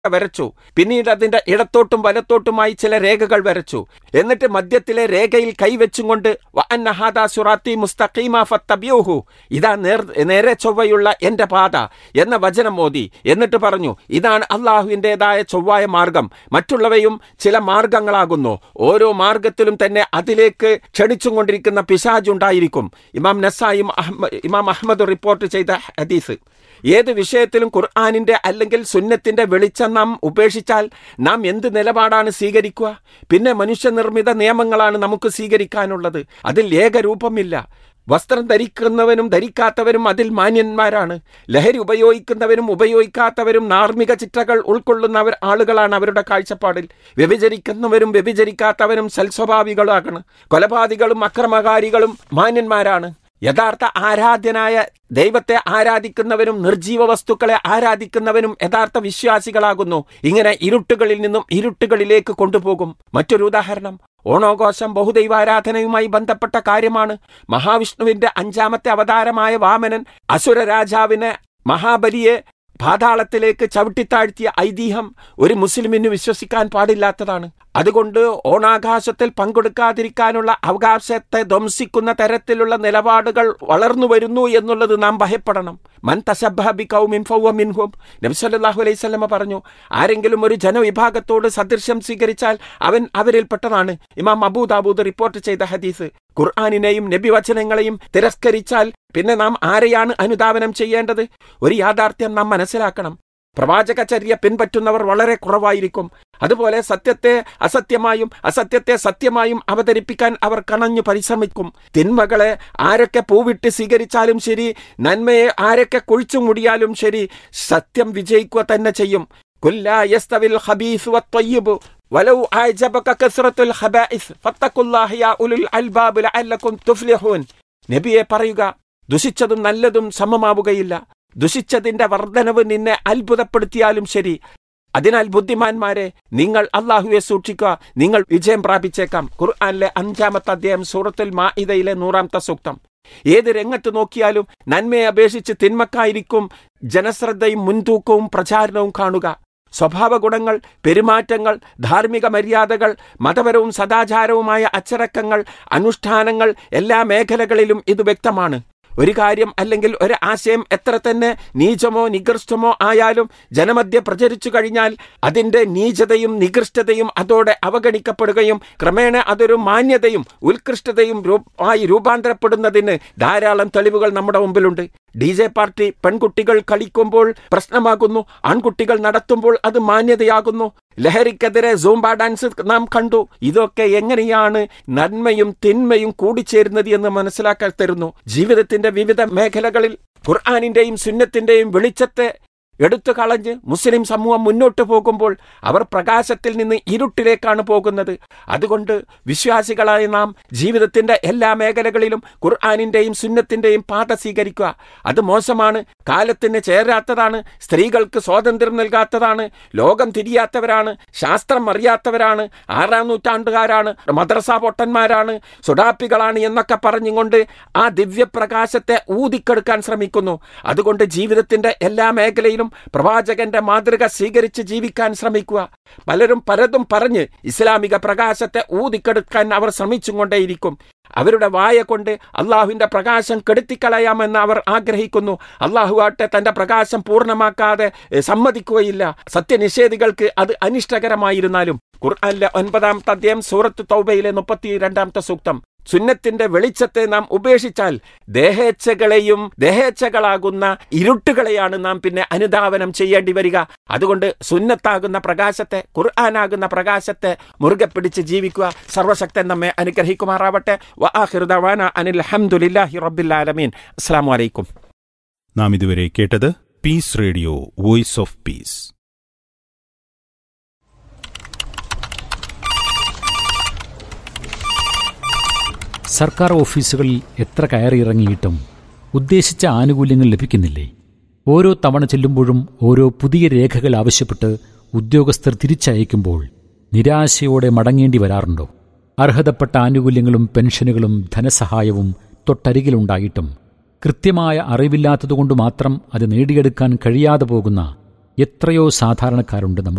വരച്ചു പിന്നീട് അതിന്റെ ഇടത്തോട്ടും വലത്തോട്ടുമായി ചില രേഖകൾ വരച്ചു എന്നിട്ട് മധ്യത്തിലെ രേഖയിൽ കൈവച്ചും കൊണ്ട് സുറാത്തി മുസ്തഖീമ ഫത്തബ്യൂഹു ഇതാ നേർ നേരെ ചൊവ്വയുള്ള എന്റെ പാത എന്ന വചനം മോദി എന്നിട്ട് പറഞ്ഞു ഇതാണ് അള്ളാഹുവിൻ്റെതായ ചൊവ്വായ മാർഗം മറ്റുള്ളവയും ചില മാർഗങ്ങളാകുന്നു ഓരോ മാർഗത്തിലും തന്നെ അതിലേക്ക് ക്ഷണിച്ചും കൊണ്ടിരിക്കുന്ന പിശാജുണ്ടായിരിക്കും ഇമാം നസായും അഹ്മ ഇമാം അഹമ്മദ് റിപ്പോർട്ട് ചെയ്ത ഹദീസ് ഏത് വിഷയത്തിലും ഖുർആാനിന്റെ അല്ലെങ്കിൽ സുന്നത്തിന്റെ വെളിച്ചം നാം ഉപേക്ഷിച്ചാൽ നാം എന്ത് നിലപാടാണ് സ്വീകരിക്കുക പിന്നെ മനുഷ്യനിർമ്മിത നിയമങ്ങളാണ് നമുക്ക് സ്വീകരിക്കാനുള്ളത് അതിൽ ഏകരൂപമില്ല വസ്ത്രം ധരിക്കുന്നവനും ധരിക്കാത്തവരും അതിൽ മാന്യന്മാരാണ് ലഹരി ഉപയോഗിക്കുന്നവരും ഉപയോഗിക്കാത്തവരും ധാർമ്മിക ചിട്ടകൾ ഉൾക്കൊള്ളുന്നവർ ആളുകളാണ് അവരുടെ കാഴ്ചപ്പാടിൽ വ്യഭിചരിക്കുന്നവരും വ്യഭിചരിക്കാത്തവരും സൽസ്വഭാവികളാണ് കൊലപാതകളും അക്രമകാരികളും മാന്യന്മാരാണ് യഥാർത്ഥ ആരാധ്യനായ ദൈവത്തെ ആരാധിക്കുന്നവരും നിർജീവ വസ്തുക്കളെ ആരാധിക്കുന്നവനും യഥാർത്ഥ വിശ്വാസികളാകുന്നു ഇങ്ങനെ ഇരുട്ടുകളിൽ നിന്നും ഇരുട്ടുകളിലേക്ക് കൊണ്ടുപോകും മറ്റൊരു ഉദാഹരണം ഓണോഘോഷം ബഹുദൈവാരാധനയുമായി ബന്ധപ്പെട്ട കാര്യമാണ് മഹാവിഷ്ണുവിന്റെ അഞ്ചാമത്തെ അവതാരമായ വാമനൻ അസുര രാജാവിനെ മഹാബലിയെ പാതാളത്തിലേക്ക് ചവിട്ടിത്താഴ്ത്തിയ ഐതിഹ്യം ഒരു മുസ്ലിമിന് വിശ്വസിക്കാൻ പാടില്ലാത്തതാണ് അതുകൊണ്ട് ഓണാഘോഷത്തിൽ പങ്കെടുക്കാതിരിക്കാനുള്ള അവകാശത്തെ ധ്വംസിക്കുന്ന തരത്തിലുള്ള നിലപാടുകൾ വളർന്നു വരുന്നു എന്നുള്ളത് നാം ഭയപ്പെടണം മൻ തശബി കൗമിൻ ഫൗമിൻഹും നബ്സല്ലാഹു അലൈഹി സ്വലമ പറഞ്ഞു ആരെങ്കിലും ഒരു ജനവിഭാഗത്തോട് സദൃശ്യം സ്വീകരിച്ചാൽ അവൻ അവരിൽപ്പെട്ടതാണ് ഇമാം അബൂദാബൂദ് റിപ്പോർട്ട് ചെയ്ത ഹദീസ് ഖുർആാനിനെയും നബിവചനങ്ങളെയും തിരസ്കരിച്ചാൽ പിന്നെ നാം ആരെയാണ് അനുധാവനം ചെയ്യേണ്ടത് ഒരു യാഥാർത്ഥ്യം നാം മനസ്സിലാക്കണം പ്രവാചകചര്യ പിൻപറ്റുന്നവർ വളരെ കുറവായിരിക്കും അതുപോലെ സത്യത്തെ അസത്യമായും അസത്യത്തെ സത്യമായും അവതരിപ്പിക്കാൻ അവർ കണഞ്ഞു പരിശ്രമിക്കും തിന്മകളെ ആരൊക്കെ പൂവിട്ട് സ്വീകരിച്ചാലും ശരി നന്മയെ ആരൊക്കെ കുഴിച്ചു മുടിയാലും ശരി സത്യം വിജയിക്കുക തന്നെ ചെയ്യും കുല്ലായസ്തവിൽ ഹബീസ് വത്വയ്യിബ് ولو أعجبك كثرة الخبائث فاتقوا الله يا أولي الألباب لعلكم تفلحون നബിയെ പറയുക ദുഷിച്ചതും നല്ലതും സമമാവുകയില്ല ദുഷിച്ചതിന്റെ വർധനവ് നിന്നെ അത്ഭുതപ്പെടുത്തിയാലും ശരി അതിനാൽ ബുദ്ധിമാന്മാരെ നിങ്ങൾ അള്ളാഹുവെ സൂക്ഷിക്കുക നിങ്ങൾ വിജയം പ്രാപിച്ചേക്കാം ഖുർആാനിലെ അഞ്ചാമത്തെ അധ്യായം സൂറത്തുൽ മാഇദയിലെ നൂറാമത്തെ സൂക്തം ഏത് രംഗത്ത് നോക്കിയാലും നന്മയെ അപേക്ഷിച്ച് തിന്മക്കായിരിക്കും ജനശ്രദ്ധയും മുൻതൂക്കവും പ്രചാരണവും കാണുക സ്വഭാവ ഗുണങ്ങൾ പെരുമാറ്റങ്ങൾ ധാർമ്മിക മര്യാദകൾ മതപരവും സദാചാരവുമായ അച്ചടക്കങ്ങൾ അനുഷ്ഠാനങ്ങൾ എല്ലാ മേഖലകളിലും ഇത് വ്യക്തമാണ് ഒരു കാര്യം അല്ലെങ്കിൽ ഒരു ആശയം എത്ര തന്നെ നീചമോ നികൃഷ്ടമോ ആയാലും ജനമധ്യ പ്രചരിച്ചു കഴിഞ്ഞാൽ അതിന്റെ നീചതയും നികൃഷ്ടതയും അതോടെ അവഗണിക്കപ്പെടുകയും ക്രമേണ അതൊരു മാന്യതയും ഉത്കൃഷ്ടതയും ആയി രൂപാന്തരപ്പെടുന്നതിന് ധാരാളം തെളിവുകൾ നമ്മുടെ മുമ്പിലുണ്ട് ഡി ജെ പാർട്ടി പെൺകുട്ടികൾ കളിക്കുമ്പോൾ പ്രശ്നമാകുന്നു ആൺകുട്ടികൾ നടത്തുമ്പോൾ അത് മാന്യതയാകുന്നു ലഹരിക്കെതിരെ സൂംബ ഡാൻസ് നാം കണ്ടു ഇതൊക്കെ എങ്ങനെയാണ് നന്മയും തിന്മയും കൂടിച്ചേരുന്നത് എന്ന് മനസ്സിലാക്കാൻ തരുന്നു ജീവിതത്തിന്റെ വിവിധ മേഖലകളിൽ ഖുർആാനിന്റെയും സുന്നത്തിന്റെയും വെളിച്ചത്തെ എടുത്തു കളഞ്ഞ് മുസ്ലിം സമൂഹം മുന്നോട്ട് പോകുമ്പോൾ അവർ പ്രകാശത്തിൽ നിന്ന് ഇരുട്ടിലേക്കാണ് പോകുന്നത് അതുകൊണ്ട് വിശ്വാസികളായ നാം ജീവിതത്തിന്റെ എല്ലാ മേഖലകളിലും ഖുർആാനിന്റെയും സുന്നത്തിന്റെയും പാത സ്വീകരിക്കുക അത് മോശമാണ് കാലത്തിന് ചേരാത്തതാണ് സ്ത്രീകൾക്ക് സ്വാതന്ത്ര്യം നൽകാത്തതാണ് ലോകം തിരിയാത്തവരാണ് ശാസ്ത്രം അറിയാത്തവരാണ് ആറാം നൂറ്റാണ്ടുകാരാണ് മദ്രസ പൊട്ടന്മാരാണ് സുഡാപ്പികളാണ് എന്നൊക്കെ പറഞ്ഞുകൊണ്ട് ആ ദിവ്യപ്രകാശത്തെ ഊതിക്കെടുക്കാൻ ശ്രമിക്കുന്നു അതുകൊണ്ട് ജീവിതത്തിന്റെ എല്ലാ മേഖലയിലും പ്രവാചകന്റെ മാതൃക സ്വീകരിച്ച് ജീവിക്കാൻ ശ്രമിക്കുക പലരും പലതും പറഞ്ഞ് ഇസ്ലാമിക പ്രകാശത്തെ ഊതിക്കെടുക്കാൻ അവർ ശ്രമിച്ചുകൊണ്ടേയിരിക്കും അവരുടെ വായ കൊണ്ട് അള്ളാഹുവിന്റെ പ്രകാശം കെടുത്തിക്കളയാമെന്ന് അവർ ആഗ്രഹിക്കുന്നു അള്ളാഹു ആട്ടെ തന്റെ പ്രകാശം പൂർണ്ണമാക്കാതെ സമ്മതിക്കുകയില്ല സത്യനിഷേധികൾക്ക് അത് അനിഷ്ടകരമായിരുന്നാലും ഖുർആാനിലെ ഒൻപതാമത്തെ അധ്യായം സൂറത്ത് തൗബയിലെ മുപ്പത്തി രണ്ടാമത്തെ സൂക്തം സുന്നത്തിന്റെ വെളിച്ചത്തെ നാം ഉപേക്ഷിച്ചാൽ ദേഹേച്ഛകളെയും ദേഹേച്ഛകളാകുന്ന ഇരുട്ടുകളെയാണ് നാം പിന്നെ അനുധാവനം ചെയ്യേണ്ടി വരിക അതുകൊണ്ട് സുന്നത്താകുന്ന പ്രകാശത്തെ ഖുർആനാകുന്ന പ്രകാശത്തെ മുറുകെ പിടിച്ച് ജീവിക്കുക സർവശക്തൻ നമ്മെ അനുഗ്രഹിക്കുമാറാവട്ടെ വആഖിറുദവാന അനിൽ ഹംദുലില്ലാഹി റബ്ബിൽ ആലമീൻ അസ്സാം വലൈക്കും നാം ഇതുവരെ കേട്ടത് peace radio voice of peace സർക്കാർ ഓഫീസുകളിൽ എത്ര കയറിയിറങ്ങിയിട്ടും ഉദ്ദേശിച്ച ആനുകൂല്യങ്ങൾ ലഭിക്കുന്നില്ലേ ഓരോ തവണ ചെല്ലുമ്പോഴും ഓരോ പുതിയ രേഖകൾ ആവശ്യപ്പെട്ട് ഉദ്യോഗസ്ഥർ തിരിച്ചയക്കുമ്പോൾ നിരാശയോടെ മടങ്ങേണ്ടി വരാറുണ്ടോ അർഹതപ്പെട്ട ആനുകൂല്യങ്ങളും പെൻഷനുകളും ധനസഹായവും തൊട്ടരികിലുണ്ടായിട്ടും കൃത്യമായ അറിവില്ലാത്തതുകൊണ്ട് മാത്രം അത് നേടിയെടുക്കാൻ കഴിയാതെ പോകുന്ന എത്രയോ സാധാരണക്കാരുണ്ട് നമ്മുടെ